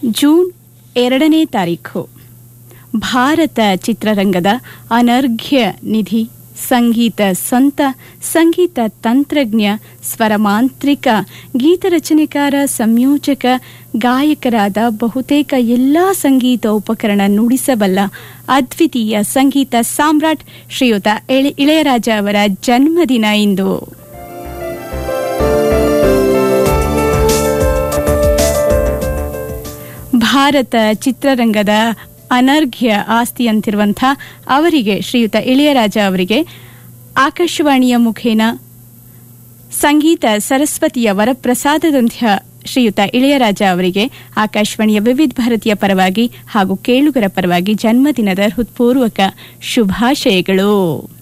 June ಎರಡನೇ ತಾರೀಖು ಭಾರತ ಚಿತ್ರರಂಗದ ಅನರ್ಘ್ಯ ನಿಧಿ ಸಂಗೀತ ಸಂತ ಸಂಗೀತ ತಂತ್ರಜ್ಞ ಸ್ವರಮಾಂತ್ರಿಕ ಗೀತರಚನೆಕಾರ ಸಂಯೋಜಕ ಗಾಯಕರಾದ ಬಹುತೇಕ ಎಲ್ಲಾ ಸಂಗೀತ ಉಪಕರಣ ನುಡಿಸಬಲ್ಲ ಅದ್ವಿತೀಯ ಸಂಗೀತ ಸಾಮ್ರಾಟ್ ಶ್ರೀಯುತ ಎಳೆ- ಇಳೆಯರಾಜ ಅವರ ಜನ್ಮದಿನ ಇಂದು ಭಾರತ ಚಿತ್ರರಂಗದ ಅನರ್ಘ್ಯ ಆಸ್ತಿಯಂತಿರುವಂಥ ಅವರಿಗೆ ಶ್ರೀಯುತ ಇಳೆಯರಾಜ ಅವರಿಗೆ ಆಕಾಶವಾಣಿಯ ಮುಖೇನ ಸಂಗೀತ ಸರಸ್ವತಿಯ ವರಪ್ರಸಾದದಂಥ ಶ್ರೀಯುತ ಇಳೆಯರಾಜ ಅವರಿಗೆ ಆಕಾಶವಾಣಿಯ ವಿವಿಧ ಭಾರತೀಯ ಪರವಾಗಿ ಹಾಗೂ ಕೇಳುಗರ ಪರವಾಗಿ ಜನ್ಮದಿನದ ಹೃತ್ಪೂರ್ವಕ ಶುಭಾಶಯಗಳು